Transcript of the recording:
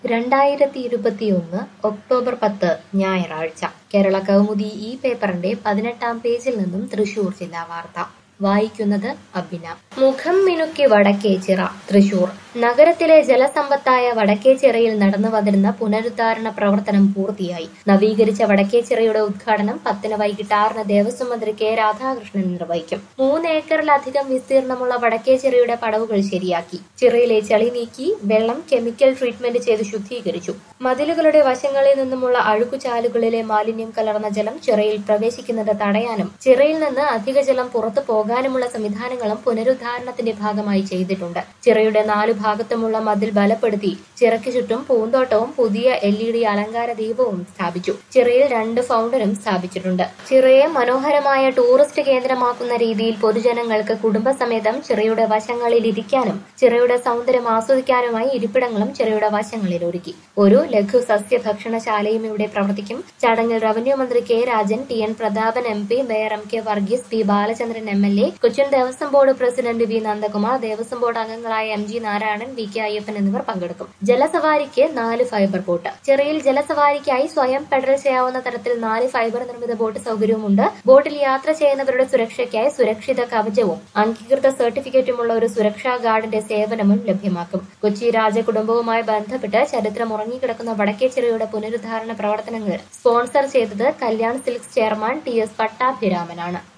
രണ്ടായിരത്തി ഇരുപത്തിയൊന്ന് ഒക്ടോബർ പത്ത് ഞായറാഴ്ച കേരള കൗമുദി ഈ പേപ്പറിന്റെ പതിനെട്ടാം പേജിൽ നിന്നും തൃശൂർ ജില്ലാ വാർത്ത വായിക്കുന്നത് അബിന മുഖം മിനുക്കി വടക്കേച്ചിറ തൃശൂർ നഗരത്തിലെ ജലസമ്പത്തായ വടക്കേച്ചിറയിൽ നടന്നു വന്നിരുന്ന പുനരുദ്ധാരണ പ്രവർത്തനം പൂർത്തിയായി നവീകരിച്ച വടക്കേച്ചിറയുടെ ഉദ്ഘാടനം പത്തിന് വൈകിട്ട് ആറിന് ദേവസ്വം മന്ത്രി കെ രാധാകൃഷ്ണൻ നിർവഹിക്കും മൂന്ന് ഏക്കറിലധികം വിസ്തീർണമുള്ള വടക്കേച്ചിറയുടെ പടവുകൾ ശരിയാക്കി ചിറയിലെ ചളി നീക്കി വെള്ളം കെമിക്കൽ ട്രീറ്റ്മെന്റ് ചെയ്ത് ശുദ്ധീകരിച്ചു മതിലുകളുടെ വശങ്ങളിൽ നിന്നുമുള്ള അഴുക്കുചാലുകളിലെ മാലിന്യം കലർന്ന ജലം ചിറയിൽ പ്രവേശിക്കുന്നത് തടയാനും ചിറയിൽ നിന്ന് അധിക ജലം പുറത്തു പോകാനുമുള്ള സംവിധാനങ്ങളും പുനരുദ്ധാരണത്തിന്റെ ഭാഗമായി ചെയ്തിട്ടുണ്ട് ചിറയുടെ നാലു ഭാഗത്തുമുള്ള മതിൽ ബലപ്പെടുത്തി ചിറയ്ക്ക് ചുറ്റും പൂന്തോട്ടവും പുതിയ എൽ ഇ ഡി അലങ്കാര ദീപവും സ്ഥാപിച്ചു ചിറയിൽ രണ്ട് ഫൗണ്ടനും സ്ഥാപിച്ചിട്ടുണ്ട് ചിറയെ മനോഹരമായ ടൂറിസ്റ്റ് കേന്ദ്രമാക്കുന്ന രീതിയിൽ പൊതുജനങ്ങൾക്ക് കുടുംബസമേതം ചിറയുടെ വശങ്ങളിൽ ഇരിക്കാനും ചിറയുടെ സൗന്ദര്യം ആസ്വദിക്കാനുമായി ഇരിപ്പിടങ്ങളും ചിറയുടെ വശങ്ങളിൽ ഒരുക്കി ഒരു ലഘു സസ്യ ഭക്ഷണശാലയും ഇവിടെ പ്രവർത്തിക്കും ചടങ്ങിൽ റവന്യൂ മന്ത്രി K Rajan T N Prathapan M P mayor M K Varghese P Balachandran M L A Cochin Devaswom board president V Nandakumar Devaswom board അംഗങ്ങളായ M G Narayanan V K Ayyappan എന്നിവർ പങ്കെടുക്കും ജലസവാരിക്ക് നാല് ഫൈബർ ബോട്ട് ചെറിയിൽ ജലസവാരിക്കായി സ്വയം പെഡൽ ചെയ്യാവുന്ന തരത്തിൽ നാല് ഫൈബർ നിർമ്മിത ബോട്ട് സൗകര്യവുമുണ്ട് ബോട്ടിൽ യാത്ര ചെയ്യുന്നവരുടെ സുരക്ഷയ്ക്കായി സുരക്ഷിത കവചവും അംഗീകൃത സർട്ടിഫിക്കറ്റുമുള്ള ഒരു സുരക്ഷാ ഗാർഡിന്റെ സേവനവും ലഭ്യമാക്കും കൊച്ചി രാജകുടുംബവുമായി ബന്ധപ്പെട്ട് ചരിത്രം ഉറങ്ങിക്കിടക്കുന്ന വടക്കേച്ചിറയുടെ പുനരുദ്ധാരണ പ്രവർത്തനങ്ങൾ സ്പോൺസർ ചെയ്തത് Kalyan silks chairman T S പട്ടാഭിരാമനാണ്